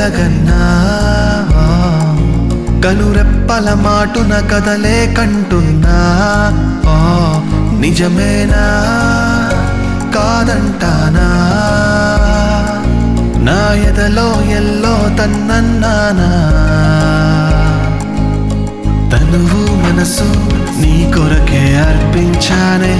వెలగన్నా కనురెప్పల మాటున కదలే కంటున్నా ఓ నిజమేనా కాదంటానా నా ఎదలో ఎల్లో తన్నన్నానా తనువు మనసు నీ కొరకే అర్పించానే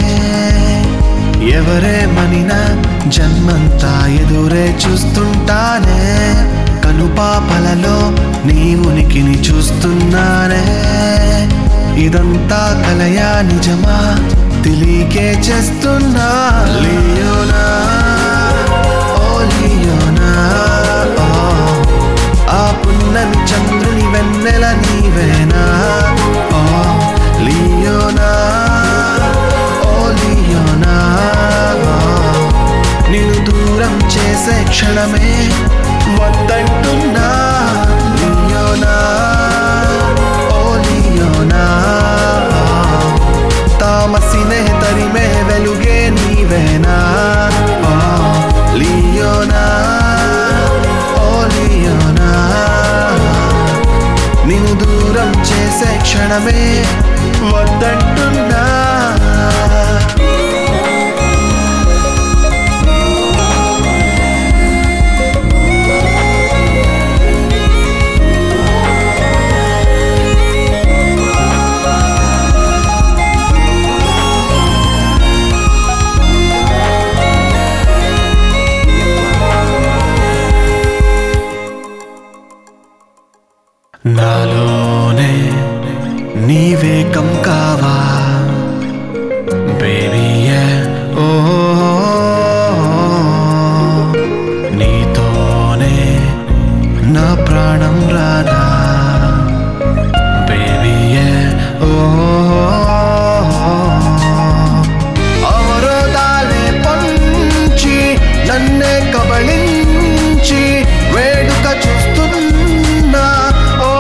ఎవరేమనినా జన్మంతా ఎదురే చూస్తుంటానే కనుపాపలలో నీ ఉనికిని చూస్తున్నానే ఇదంతా కలయా నిజమా తెలియకే చేస్తున్నా లియోనా ఓ లియోనా ఓ ఆ పున్నమి చంద్రుని వెన్నెల నీవేనా ఓ లియోనా ఓ లియోనా నిన్ను దూరం చేసే క్షణమే వద్దంటున్నా లియోనా ఓ లియోనా తామసినే తరిమే వెలుగే నీవేనా ఓ లియోనా ఓ లియోనా నిన్ను దూరం చేసే క్షణమే వద్దంటున్నా నాలోనే నీవేకం కావా బేబీ ఓ నీతోనే నా ప్రాణం రాదా బేబీ ఓ అవరోధాలే పంచి నన్నే కబళించి వేడుక చూస్తున్నా ఓ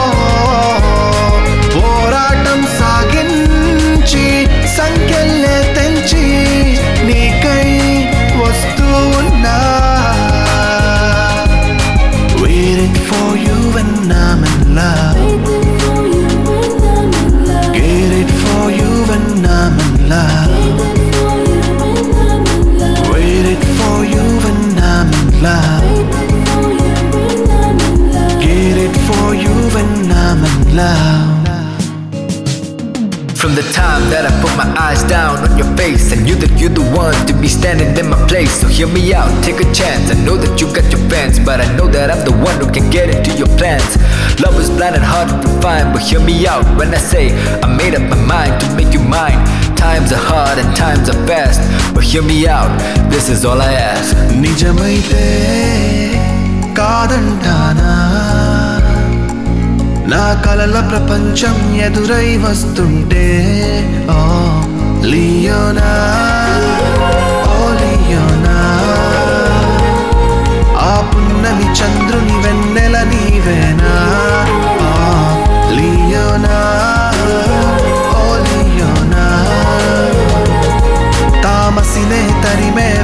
పోరాటం సాగించి సంఖ్యలే తెంచి నీకై వస్తూ ఉన్నా Waiting for you when I'm in love Get it for you when I'm in love Waited for you when I'm in love Get it for you when I'm in love From the time that I put my eyes down on your face, I knew that you're the one to be standing in my place. So hear me out, take a chance. I know that you got your fans, but I know that I'm the one who can get into your plans. Love is blind and hard to find, but hear me out when I say I made up my mind to make you mine. Times are hard and times are fast, but hear me out. This is all I ask. నిజమైతే కాదంటానా నా కలల ప్రపంచం ఎదురై వస్తుంటే ఓ Leona ఓ Leona ఆ పున్నమి చంద్రుని వెన్నెల నీవేనా ఓ లియోనా ఓ లియోనా తామసినే తరిమే